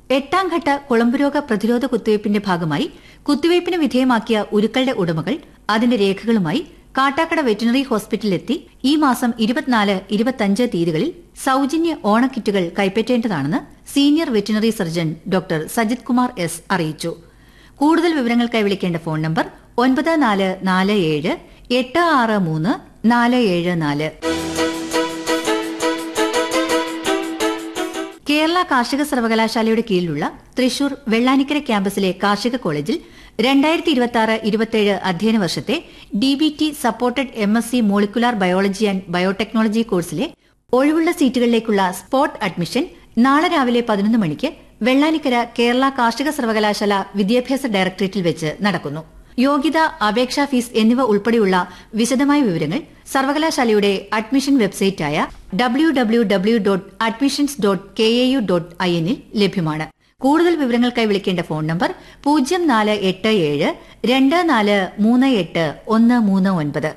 എട്ടാം ഘട്ട കുളമ്പുരോഗ പ്രതിരോധ കുത്തിവയ്പ്പിന്റെ ഭാഗമായി കുത്തിവയ്പ്പിന് വിധേയമാക്കിയ ഉരുക്കളുടെ ഉടമകൾ അതിന്റെ രേഖകളുമായി കാട്ടാക്കട വെറ്റിനറി ഹോസ്പിറ്റലിലെത്തി ഈ മാസം ഇരുപത്തിനാല് ഇരുപത്തിയഞ്ച് തീയതികളിൽ സൌജന്യ ഓണക്കിറ്റുകൾ കൈപ്പറ്റേണ്ടതാണെന്ന് senior veterinary surgeon doctor Sajith Kumar S അറിയിച്ചു കൂടുതൽ വിവരങ്ങൾക്കായി വിളിക്കേണ്ട ഫോൺ നമ്പർ ഒൻപത് നാല് നാല് ഏഴ് എട്ട് ആറ് മൂന്ന് നാല് ഏഴ് നാല് കേരള കാർഷിക സർവകലാശാലയുടെ കീഴിലുള്ള തൃശൂർ വെള്ളാനിക്കര ക്യാമ്പസിലെ കാർഷിക കോളേജിൽ രണ്ടായിരത്തി ഇരുപത്തി ആറ് ഇരുപത്തിയേഴ് അധ്യയന വർഷത്തെ D B T supported M S C molecular biology and biotechnology കോഴ്സിലെ ഒഴിവുള്ള സീറ്റുകളിലേക്കുള്ള സ്പോട്ട് അഡ്മിഷൻ നാളെ രാവിലെ പതിനൊന്ന് മണിക്ക് വെള്ളാനിക്കര കേരള കാർഷിക സർവകലാശാല വിദ്യാഭ്യാസ ഡയറക്ടറേറ്റിൽ വെച്ച് നടക്കുന്നു യോഗ്യത അപേക്ഷാ ഫീസ് എന്നിവ ഉൾപ്പെടെയുള്ള വിശദമായ വിവരങ്ങൾ സർവകലാശാലയുടെ അഡ്മിഷൻ വെബ്സൈറ്റായ W W W dot admissions dot K A U dot I എന്നിൽ ലഭ്യമാണ് കൂടുതൽ വിവരങ്ങൾക്കായി വിളിക്കേണ്ട ഫോൺ നമ്പർ പൂജ്യം നാല് എട്ട് ഏഴ് രണ്ട് നാല് മൂന്ന് എട്ട് ഒന്ന് മൂന്ന് ഒൻപത്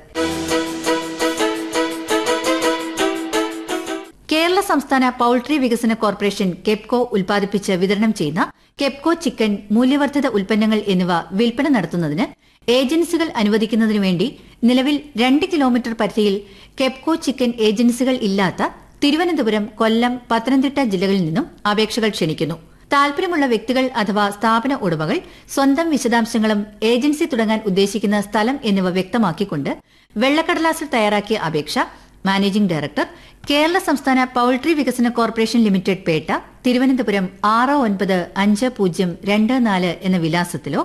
കേരള സംസ്ഥാന പൌൾട്രി വികസന കോർപ്പറേഷൻ കെപ്കോ ഉൽപ്പാദിപ്പിച്ച് വിതരണം ചെയ്യുന്ന കെപ്കോ ചിക്കൻ മൂല്യവർദ്ധിത ഉൽപ്പന്നങ്ങൾ എന്നിവ വിൽപ്പന നടത്തുന്നതിന് ഏജൻസികൾ അനുവദിക്കുന്നതിനു വേണ്ടി നിലവിൽ രണ്ട് കിലോമീറ്റർ പരിധിയിൽ കെപ്കോ ചിക്കൻ ഏജൻസികൾ ഇല്ലാത്ത തിരുവനന്തപുരം കൊല്ലം പത്തനംതിട്ട ജില്ലകളിൽ നിന്നും അപേക്ഷകൾ ക്ഷണിക്കുന്നു താൽപര്യമുള്ള വ്യക്തികൾ അഥവാ സ്ഥാപന ഉടമകൾ സ്വന്തം വിശദാംശങ്ങളും ഏജൻസി തുടങ്ങാൻ ഉദ്ദേശിക്കുന്ന സ്ഥലം എന്നിവ വ്യക്തമാക്കിക്കൊണ്ട് വെള്ളക്കടലാസിൽ തയ്യാറാക്കിയ അപേക്ഷ മാനേജിംഗ് ഡയറക്ടർ കേരള സംസ്ഥാന പൌൾട്രി വികസന കോർപ്പറേഷൻ ലിമിറ്റഡ് പേട്ട തിരുവനന്തപുരം ആറ് ഒൻപത് അഞ്ച് പൂജ്യം രണ്ട് നാല് എന്ന വിലാസത്തിലോ